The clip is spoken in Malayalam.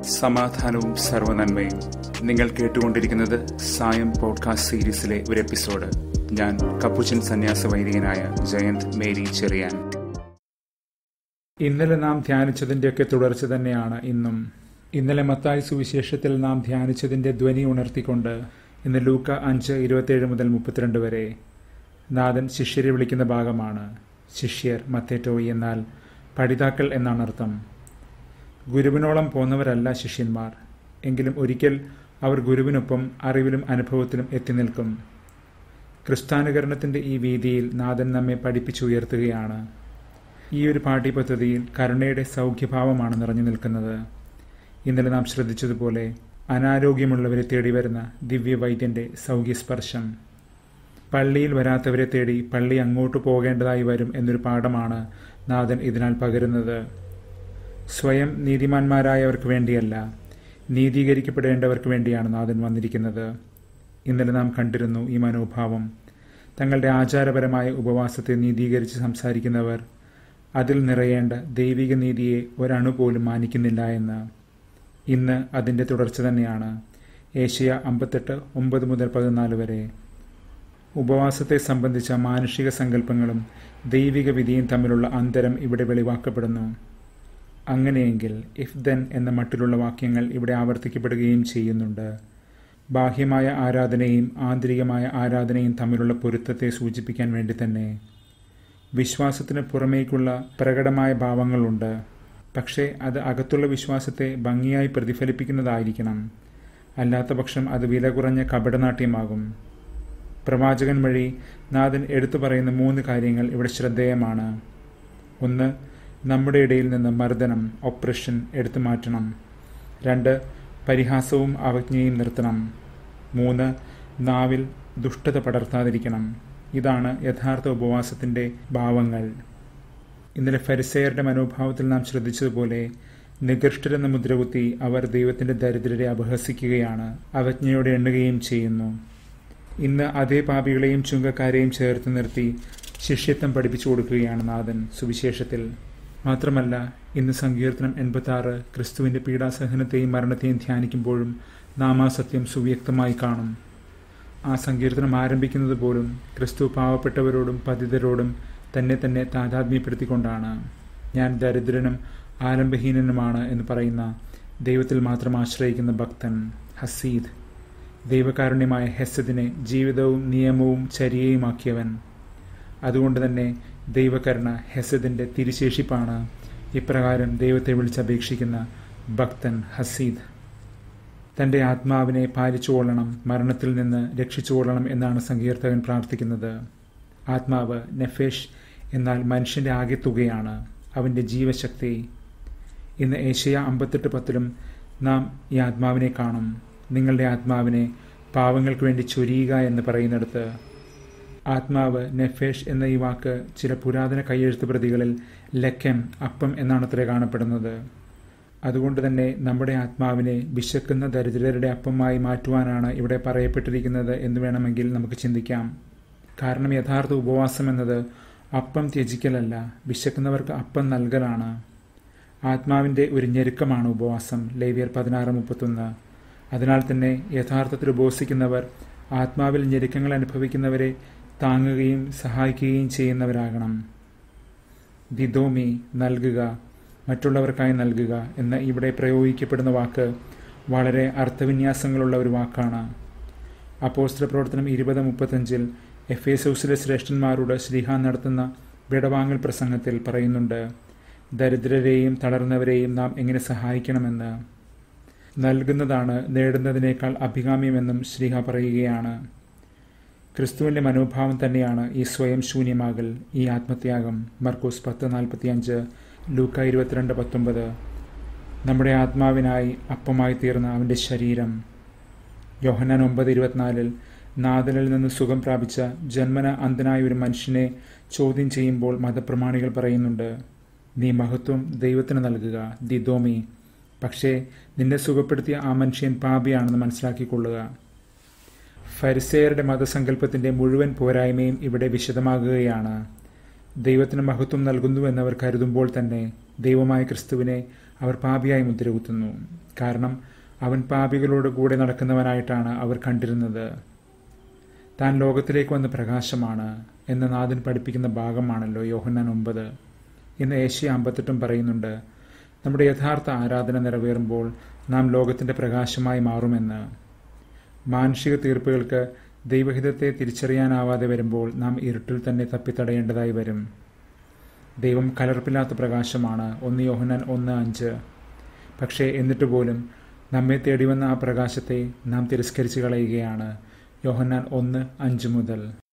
സമാധാനവും സർവനന്മയും നിങ്ങൾ കേട്ടുകൊണ്ടിരിക്കുന്നത് സായം പോഡ്കാസ്റ്റ് സീരീസിലെ ഒരു എപ്പിസോഡ് ഞാൻ കപ്പുച്ചൻ സന്യാസ വൈദികനായ ജയന്ത് മേരി ചെറിയാൻ ഇന്നലെ നാം ധ്യാനിച്ചതിൻ്റെയൊക്കെ തുടർച്ച തന്നെയാണ് ഇന്നും ഇന്നലെ മത്തായി സുവിശേഷത്തിൽ നാം ധ്യാനിച്ചതിൻ്റെ ധ്വനി ഉണർത്തിക്കൊണ്ട് ഇന്ന് ലൂക്ക അഞ്ച് ഇരുപത്തിയേഴ് മുതൽ മുപ്പത്തിരണ്ട് വരെ നാഥൻ ശിഷ്യരെ വിളിക്കുന്ന ഭാഗമാണ് ശിഷ്യർ മത്തേറ്റോയി എന്നാൽ പഠിതാക്കൾ എന്നാണ് അർത്ഥം ഗുരുവിനോളം പോന്നവരല്ല ശിഷ്യന്മാർ എങ്കിലും ഒരിക്കൽ അവർ ഗുരുവിനൊപ്പം അറിവിലും അനുഭവത്തിലും എത്തി നിൽക്കും ക്രിസ്താനുകരണത്തിൻ്റെ ഈ വീതിയിൽ നാഥൻ നമ്മെ പഠിപ്പിച്ചുയർത്തുകയാണ് ഈ ഒരു പാഠ്യപദ്ധതിയിൽ കരുണയുടെ സൗഖ്യഭാവമാണ് നിറഞ്ഞു നിൽക്കുന്നത് ഇന്നലെ നാം ശ്രദ്ധിച്ചതുപോലെ അനാരോഗ്യമുള്ളവരെ തേടി വരുന്ന ദിവ്യവൈദ്യന്റെ സൗഖ്യസ്പർശം പള്ളിയിൽ വരാത്തവരെ തേടി പള്ളി അങ്ങോട്ട് പോകേണ്ടതായി വരും എന്നൊരു പാഠമാണ് നാഥൻ ഇതിനാൽ പകരുന്നത് സ്വയം നീതിമാന്മാരായവർക്ക് വേണ്ടിയല്ല നീതീകരിക്കപ്പെടേണ്ടവർക്ക് വേണ്ടിയാണ് നാഥൻ വന്നിരിക്കുന്നത് ഇന്നലെ നാം കണ്ടിരുന്നു ഈ മനോഭാവം തങ്ങളുടെ ആചാരപരമായ ഉപവാസത്തെ നീതീകരിച്ച് സംസാരിക്കുന്നവർ അതിൽ നിറയേണ്ട ദൈവിക നീതിയെ ഒരണു പോലും മാനിക്കുന്നില്ല എന്ന് ഇന്ന് അതിൻ്റെ തുടർച്ച തന്നെയാണ് ഏഷ്യ അമ്പത്തെട്ട് ഒമ്പത് മുതൽ പതിനാല് വരെ ഉപവാസത്തെ സംബന്ധിച്ച മാനുഷിക സങ്കല്പങ്ങളും ദൈവിക വിധിയും തമ്മിലുള്ള അന്തരം ഇവിടെ വെളിവാക്കപ്പെടുന്നു അങ്ങനെയെങ്കിൽ ഇഫ് ദെൻ എന്ന മട്ടിലുള്ള വാക്യങ്ങൾ ഇവിടെ ആവർത്തിക്കപ്പെടുകയും ചെയ്യുന്നുണ്ട് ബാഹ്യമായ ആരാധനയും ആന്തരികമായ ആരാധനയും തമ്മിലുള്ള പൊരുത്തത്തെ സൂചിപ്പിക്കാൻ വേണ്ടി തന്നെ വിശ്വാസത്തിന് പുറമേക്കുള്ള പ്രകടമായ ഭാവങ്ങളുണ്ട് പക്ഷേ അത് അകത്തുള്ള വിശ്വാസത്തെ ഭംഗിയായി പ്രതിഫലിപ്പിക്കുന്നതായിരിക്കണം അല്ലാത്ത പക്ഷം അത് വില കുറഞ്ഞ കപടനാട്യമാകും പ്രവാചകൻ വഴി നാഥൻ എടുത്തു പറയുന്ന മൂന്ന് കാര്യങ്ങൾ ഇവിടെ ശ്രദ്ധേയമാണ് ഒന്ന് നമ്മുടെ ഇടയിൽ നിന്ന് മർദ്ദനം ഓപ്പറേഷൻ എടുത്തു മാറ്റണം രണ്ട് പരിഹാസവും അവജ്ഞയും നിർത്തണം മൂന്ന് നാവിൽ ദുഷ്ടത പടർത്താതിരിക്കണം ഇതാണ് യഥാർത്ഥ ഉപവാസത്തിൻ്റെ ഭാവങ്ങൾ ഇന്നലെ ഫരിസയറുടെ മനോഭാവത്തിൽ നാം ശ്രദ്ധിച്ചതുപോലെ നികൃഷ്ടരെന്ന മുദ്രകുത്തി അവർ ദൈവത്തിൻ്റെ ദരിദ്രരെ അപഹസിക്കുകയാണ് അവജ്ഞയോടെ എണ്ണുകയും ചെയ്യുന്നു ഇന്ന് അതേ പാപികളെയും ചുങ്കക്കാരെയും ചേർത്ത് നിർത്തി ശിഷ്യത്വം പഠിപ്പിച്ചു കൊടുക്കുകയാണ് നാഥൻ സുവിശേഷത്തിൽ മാത്രമല്ല ഇന്ന് സങ്കീർത്തനം എൺപത്തി ആറ് ക്രിസ്തുവിൻ്റെ പീഡാസഹനത്തെയും മരണത്തെയും ധ്യാനിക്കുമ്പോഴും നാം ആ സത്യം സുവ്യക്തമായി കാണും ആ സങ്കീർത്തനം ആരംഭിക്കുന്നത് പോലും ക്രിസ്തു പാവപ്പെട്ടവരോടും പതിതരോടും തന്നെ തന്നെ താതാത്മ്യപ്പെടുത്തിക്കൊണ്ടാണ് ഞാൻ ദരിദ്രനും ആലംബഹീനനുമാണ് എന്ന് പറയുന്ന ദൈവത്തിൽ മാത്രം ആശ്രയിക്കുന്ന ഭക്തൻ ഹസീദ് ദൈവകാരുണ്യമായ ഹെസദിനെ ജീവിതവും നിയമവും ചര്യയുമാക്കിയവൻ അതുകൊണ്ട് തന്നെ ദൈവകരുണ ഹെസദിൻ്റെ തിരിശേഷിപ്പാണ് ഇപ്രകാരം ദൈവത്തെ വിളിച്ചപേക്ഷിക്കുന്ന ഭക്തൻ ഹസീദ് തൻ്റെ ആത്മാവിനെ പാലിച്ചുകൊള്ളണം മരണത്തിൽ നിന്ന് രക്ഷിച്ചുകൊള്ളണം എന്നാണ് സങ്കീർത്തകൻ പ്രാർത്ഥിക്കുന്നത് ആത്മാവ് നെഫേഷ് എന്നാൽ മനുഷ്യൻ്റെ ആകെ തുകയാണ് അവൻ്റെ ജീവശക്തി ഇന്ന് ഏഷ്യ അമ്പത്തെട്ട് പത്തിലും നാം ഈ ആത്മാവിനെ കാണും നിങ്ങളുടെ ആത്മാവിനെ പാവങ്ങൾക്ക് വേണ്ടി ചൊരിയുക എന്ന് പറയുന്നിടത്ത് ആത്മാവ് നെഫേഷ് എന്ന ഈ വാക്ക് ചില പുരാതന കയ്യെഴുത്ത് പ്രതികളിൽ ലക്കം അപ്പം എന്നാണത്രേ കാണപ്പെടുന്നത് അതുകൊണ്ട് തന്നെ നമ്മുടെ ആത്മാവിനെ വിശക്കുന്ന ദരിദ്രരുടെ അപ്പമായി മാറ്റുവാനാണ് ഇവിടെ പറയപ്പെട്ടിരിക്കുന്നത് എന്ന് വേണമെങ്കിൽ നമുക്ക് ചിന്തിക്കാം കാരണം യഥാർത്ഥ ഉപവാസം എന്നത് അപ്പം ത്യജിക്കലല്ല വിശക്കുന്നവർക്ക് അപ്പം നൽകലാണ് ആത്മാവിൻ്റെ ഒരു ഞെരുക്കമാണ് ഉപവാസം ലേവിയർ പതിനാറ് മുപ്പത്തൊന്ന് അതിനാൽ തന്നെ യഥാർത്ഥത്തിൽ ഉപവസിക്കുന്നവർ ആത്മാവിൽ ഞെരുക്കങ്ങൾ അനുഭവിക്കുന്നവരെ താങ്ങുകയും സഹായിക്കുകയും ചെയ്യുന്നവരാകണം ദിദോമി നൽകുക മറ്റുള്ളവർക്കായി നൽകുക എന്ന ഇവിടെ പ്രയോഗിക്കപ്പെടുന്ന വാക്ക് വളരെ അർത്ഥവിന്യാസങ്ങളുള്ള ഒരു വാക്കാണ് അപ്പോസ്ത്ര പ്രവർത്തനം ഇരുപത് മുപ്പത്തഞ്ചിൽ എഫ് എസൗസിലെ ശ്രേഷ്ഠന്മാരോട് ശ്രീഹ നടത്തുന്ന വിടവാങ്ങൽ പ്രസംഗത്തിൽ പറയുന്നുണ്ട് ദരിദ്രരെയും തളർന്നവരെയും നാം എങ്ങനെ സഹായിക്കണമെന്ന് നൽകുന്നതാണ് നേടുന്നതിനേക്കാൾ അഭികാമ്യമെന്നും ശ്രീഹ പറയുകയാണ് ക്രിസ്തുവിൻ്റെ മനോഭാവം തന്നെയാണ് ഈ സ്വയം ശൂന്യമാകൽ ഈ ആത്മത്യാഗം മർക്കോസ് പത്ത് നാൽപ്പത്തിയഞ്ച് ലൂക്ക ഇരുപത്തിരണ്ട് പത്തൊമ്പത് നമ്മുടെ ആത്മാവിനായി അപ്പമായി തീർന്ന അവൻ്റെ ശരീരം യോഹന്നാൻ ഒമ്പത് ഇരുപത്തിനാലിൽ നാദനിൽ നിന്ന് സുഖം പ്രാപിച്ച ജന്മന അന്ധനായ ഒരു മനുഷ്യനെ ചോദ്യം ചെയ്യുമ്പോൾ മതപ്രമാണികൾ പറയുന്നുണ്ട് നീ മഹത്വം ദൈവത്തിന് നൽകുക ദിദോമി പക്ഷേ നിന്നെ സുഖപ്പെടുത്തിയ ആ മനുഷ്യൻ പാപിയാണെന്ന് മനസ്സിലാക്കിക്കൊള്ളുക ഫരിസേയരുടെ മതസങ്കല്പത്തിന്റെ മുഴുവൻ പോരായ്മയും ഇവിടെ വിശദമാകുകയാണ് ദൈവത്തിന് മഹത്വം നൽകുന്നുവെന്നവർ കരുതുമ്പോൾ തന്നെ ദൈവമായ ക്രിസ്തുവിനെ അവർ പാപിയായി മുദ്രകുത്തുന്നു കാരണം അവൻ പാപികളോട് കൂടെ നടക്കുന്നവനായിട്ടാണ് അവർ കണ്ടിരുന്നത് താൻ ലോകത്തിലേക്ക് വന്ന പ്രകാശമാണ് എന്ന നാഥൻ പഠിപ്പിക്കുന്ന ഭാഗമാണല്ലോ യോഹന്നാൻ ഒമ്പത് ഇന്ന് ഏഷ്യ അമ്പത്തെട്ടും പറയുന്നുണ്ട് നമ്മുടെ യഥാർത്ഥ ആരാധന നിറവേറുമ്പോൾ നാം ലോകത്തിൻ്റെ പ്രകാശമായി മാറുമെന്ന് മാനുഷിക തീർപ്പുകൾക്ക് ദൈവഹിതത്തെ തിരിച്ചറിയാനാവാതെ വരുമ്പോൾ നാം ഇരുട്ടിൽ തന്നെ തപ്പിത്തടയേണ്ടതായി വരും ദൈവം കലർപ്പില്ലാത്ത പ്രകാശമാണ് ഒന്ന് യോഹന്നാൻ ഒന്ന് അഞ്ച് പക്ഷേ എന്നിട്ട് പോലും നമ്മെ തേടി വന്ന ആ പ്രകാശത്തെ നാം തിരസ്കരിച്ചു കളയുകയാണ് യോഹന്നാൻ ഒന്ന് അഞ്ച് മുതൽ